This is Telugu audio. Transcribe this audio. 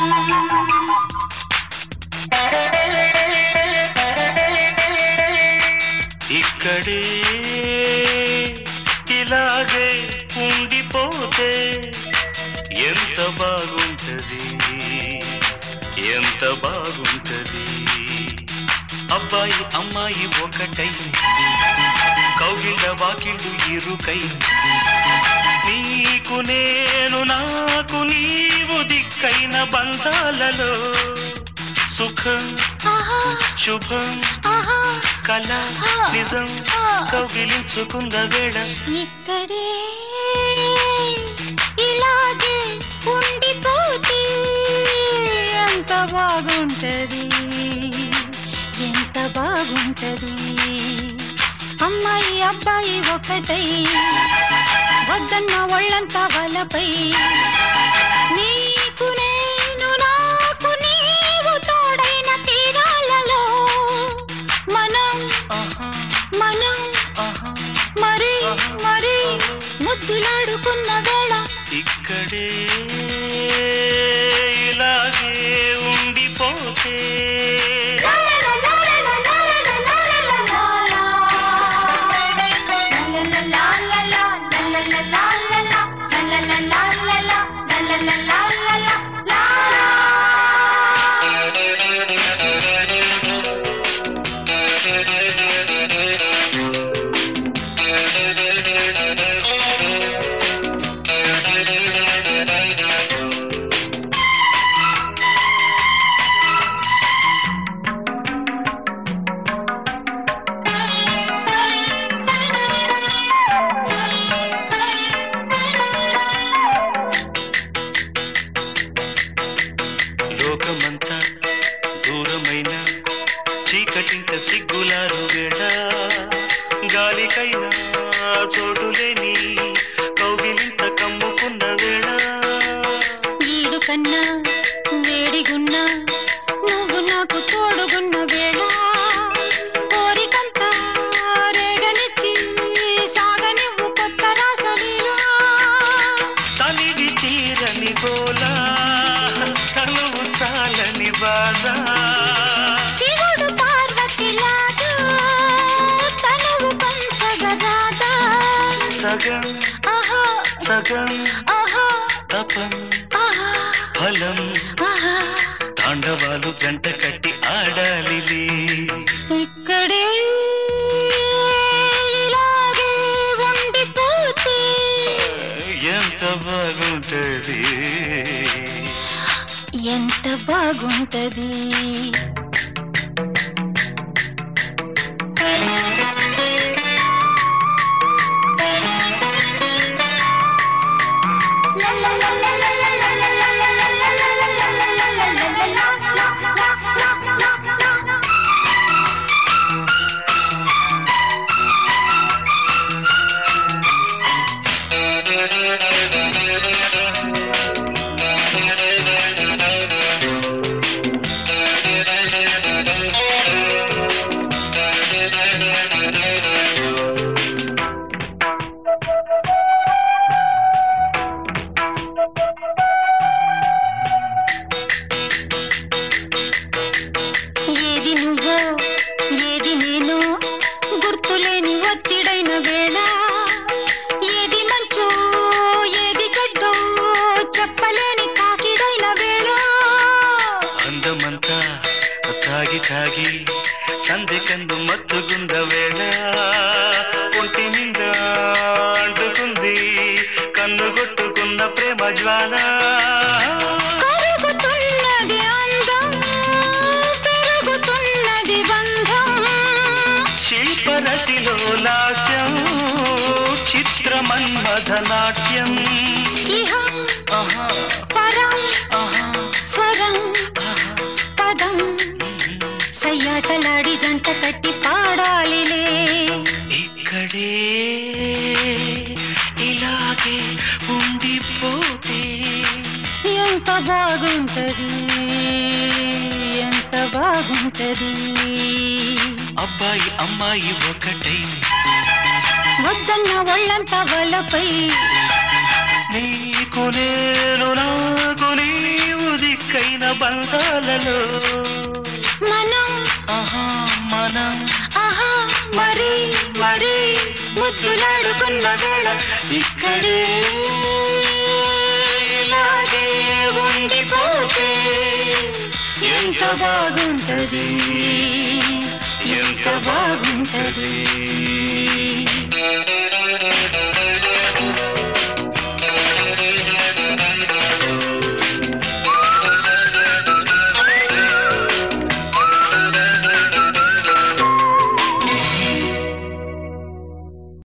ఇక్కడే ఇలాగే ఉండిపోతే ఎంత బాగుంటది ఎంత బాగుంటది అబ్బాయి అమ్మాయి ఒకటై కౌగిళ్ళ వాకిళ్ళు ఇరుకై నీకు నేను నాకు నీవు దిక్కైన బంధాలలో సుఖం ఆహా శుభం ఆహా కళ నిజం కౌగిలించుకున్న వేళ ఇక్కడే ఇలాగే ఉండిపోతే ఎంత బాగుంటది ఎంత బాగుంటది అమ్మాయి అబ్బాయి ఒకటై వద్దన్న ఒళ్ళంతా వలపై నీకు నేను నాకు నీవు తోడైన తీరాలలో మనం ఆహా మనం ఆహా మరి మరి ముద్దులాడుకున్న వేళ ఇక్కడే ఇలాగే ఉండిపోతే లోకమంతా దూరమైన చీకటింట సిగ్గులారు వేళ గాలికైనా చోటు లేని కౌగిలింత కమ్ముకున్న వేళ ఈడు కన్నా వేడిగున్నా నువ్వు నాకు తోడుగున్న వేళ కోరికంతా రేగనిచ్చి సాగనివ్వు కొత్త రాసలీలా తనివి తీరని గోలా తనువు చాలని బాధ శివుడు పార్వతిలాగా తనువు పంచగరాదా సగం ఆహా సగం ఆహా తపం ఆహా ఫలం ఆహా తాండవాలు జంట కట్టి ఆడాలిలే ఇక్కడే ఇలాగే ఉండిపోతే ఎంత బాగుంటది ఎంత బాగుంటది ఏది నువ్వో ఏది నేను గుర్తులేని ఒత్తిడైన వేళ ఏది మంచో ఏది చెడ్డో చెప్పలేని తాకిడైన వేళ అందమంతా తాగి తాగి సంధి కందు మత్తుగుంద వేళ ఒంటి నిండా అంటుకుంది కన్ను కొట్టుకున్న ప్రేమ జ్వాల కరుగుతున్నది అందం పెరుగుతున్నది బంధం శిల్పరతిలో లాస్యం చిత్రమన్మథ నాట్యం ఇహం ఆహా పరం ఆహా స్వరం ఆహా పదం సయ్యాటలాడి జంట కట్టి పాడాలిలే ఇక్కడే ఇలాగే ఉండిపోతే ఎంత బాగుంటది ఎంత బాగుంటది అబ్బాయి అమ్మాయి ఒకటై వద్దన్న ఒళ్ళంతా వలపై నీకు నేను నాకు నీవు దిక్క తేలికైన బంధాలలో మనం ఆహా మనం ఆహా మరి మరి ముద్దులాడుకున్న వేళ ఇక్కడే ఇలాగే ఉండిపోతే ఎంత బాగుంటది ఎంత బాగుంటది